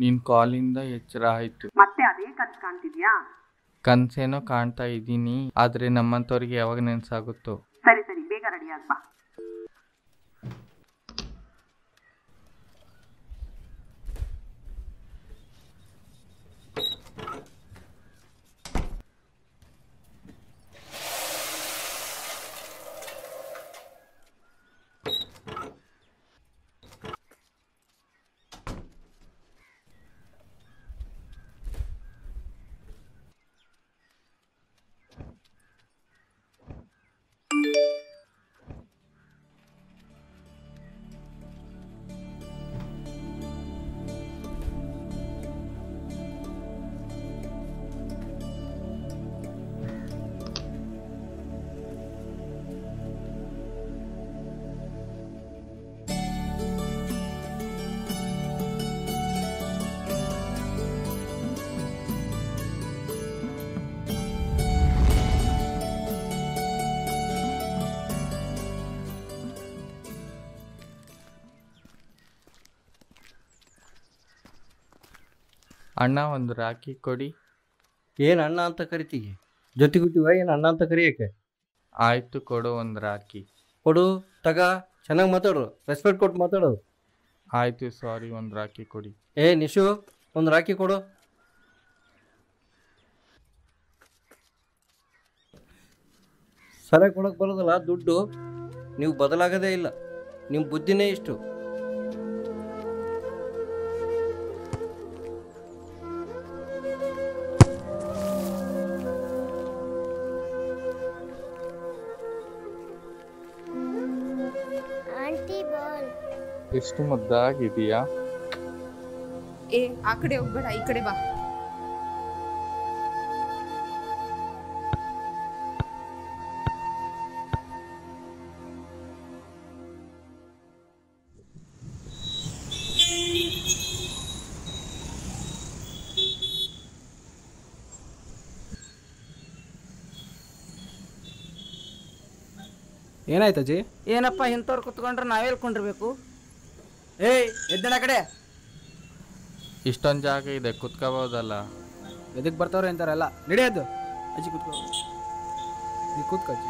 ನಿನ್ ಕಾಲಿಂದ ಎಚ್ಚರ ಆಯ್ತು ಮತ್ತೆ ಅದೇ ಕನ್ಸು ಕಾಣ್ತಿದ್ಯಾ ಕನ್ಸೇನೋ ಕಾಣ್ತಾ ಇದ್ದೀನಿ ಆದ್ರೆ ನಮ್ಮಂತವ್ರಿಗೆ ಯಾವಾಗ ನೆನ್ಸಾಗುತ್ತೋ ಸರಿ ಸರಿ ಬೇಗ ರೆಡಿ ಆಗ್ಬಾ ಅಣ್ಣ ಒಂದು ರಾಖಿ ಕೊಡಿ ಏನು ಅಣ್ಣ ಅಂತ ಕರಿತೀವಿ ಜೊತೆಗುಟ್ಟಿವ ಏನು ಅಣ್ಣ ಅಂತ ಕರಿಯಕ್ಕೆ ಆಯ್ತು ಕೊಡು ಒಂದು ರಾಖಿ ಕೊಡು ತಗ ಚೆನ್ನಾಗಿ ಮಾತಾಡು ರೆಸ್ಪೆಕ್ಟ್ ಕೊಟ್ಟು ಮಾತಾಡು ಆಯ್ತು ಸಾರಿ ಒಂದು ರಾಖಿ ಕೊಡಿ ಏ ನಿಶು ಒಂದು ರಾಖಿ ಕೊಡು ಸರಿಯಾಗಿ ಕೊಡೋಕೆ ಬರೋದಲ್ಲ ದುಡ್ಡು ನೀವು ಬದಲಾಗೋದೇ ಇಲ್ಲ ನಿಮ್ಮ ಬುದ್ಧಿನೇ ಇಷ್ಟು ಆಂಟಿ ಬಾಲ್ ಎಷ್ಟು ಮುದ್ದಾಗಿದೆಯಾ ಏ ಆ ಕಡೆ ಹೋಗ್ಬೇಡ ಈ ಕಡೆ ಬಾ ಏನಾಯ್ತಜ್ಜಿ ಏನಪ್ಪ ಇಂಥವ್ರು ಕುತ್ಕೊಂಡ್ರೆ ನಾವೆಲ್ಲಿ ಕೊಂಡಿರ್ಬೇಕು ಏಯ್ ಎದ್ದಣ ಕಡೆ ಇಷ್ಟೊಂದು ಜಾಗ ಇದೆ ಕುತ್ಕೋಬೋದಲ್ಲ ಎದಕ್ಕೆ ಬರ್ತಾವ್ರೆ ಅಂತಾರಲ್ಲ ನಡೆಯೋದು ಅಜ್ಜಿ ಕೂತ್ಕೋ ನೀ ಕೂತ್ಕೋ ಅಜ್ಜಿ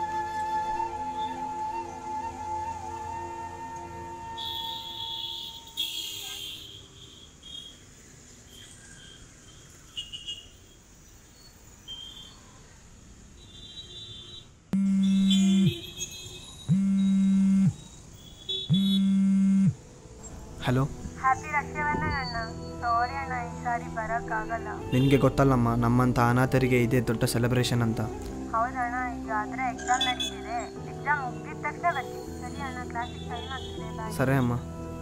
ಹಲೋ ಹ್ಯಾಪಿ ರಕ್ಷಾಬಂಧನ ಅಣ್ಣ ಸಾರಿ ಅಣ್ಣ ಈ ಸಾರಿ ಬರೋಕ್ಕಾಗಲ್ಲ ನಿನಗೆ ಗೊತ್ತಲ್ಲಮ್ಮ ನಮ್ಮಂಥ ಅನಾಥರಿಗೆ ಇದೇ ದೊಡ್ಡ ಸೆಲೆಬ್ರೇಷನ್ ಅಂತ ಹೌದಣ್ಣ ಈಗ ಆದರೆ ಎಕ್ಸಾಮ್ ನಡೀತಿದೆ ಎಕ್ಸಾಮ್ ಮುಗಿದ ತಕ್ಷಣ ಬರ್ತೀನಿ ಸರಿ ಅಣ್ಣ ಕ್ಲಾಸಿಗೆ ಟೈಮ್ ಆಗ್ತಿದೆ ಬಾಯ್ ಸರಿ ಅಮ್ಮ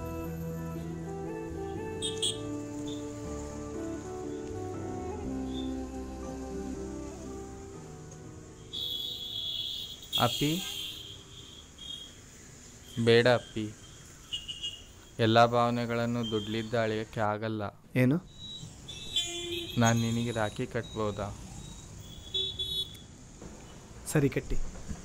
ಅಪ್ಪಿ ಬೇಡ ಅಪ್ಪಿ ಎಲ್ಲ ಭಾವನೆಗಳನ್ನು ದುಡ್ಲಿದ್ದ ಅಳಿಯೋಕ್ಕೆ ಆಗಲ್ಲ ಏನು ನಾನು ನಿನಗೆ ರಾಖಿ ಕಟ್ಬೋದಾ ಸರಿ ಕಟ್ಟಿ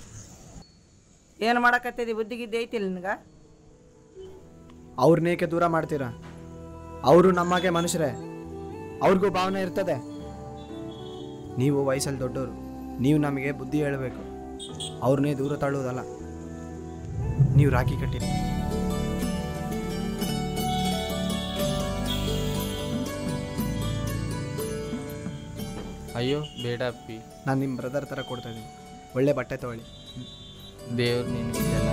ಏನು ಮಾಡಕತ್ತಿದಿ ಬುದ್ಧಿಗಿದ್ದೆ ಐತಿಲ್ಲ ನಿನಗ ಅವ್ರನ್ನೇಕೆ ದೂರ ಮಾಡ್ತೀರಾ ಅವರು ನಮ್ಮಾಗೆ ಮನುಷ್ಯರೇ ಅವ್ರಿಗೂ ಭಾವನೆ ಇರ್ತದೆ ನೀವು ವಯಸ್ಸಲ್ಲಿ ದೊಡ್ಡವರು ನೀವು ನಮಗೆ ಬುದ್ಧಿ ಹೇಳಬೇಕು ಅವ್ರನ್ನೇ ದೂರ ತಳ್ಳುವುದಲ್ಲ ನೀವು ರಾಖಿ ಕಟ್ಟಿ ಅಯ್ಯೋ ಬೇಡ ಅಪ್ಪಿ ನಾನು ನಿಮ್ಮ ಬ್ರದರ್ ಥರ ಕೊಡ್ತಾ ಇದ್ದೀನಿ ಒಳ್ಳೆ ಬಟ್ಟೆ ತಗೊಳ್ಳಿ ದೇವ್ರು ನಿನಗೆ ಚೆನ್ನಾಗಿ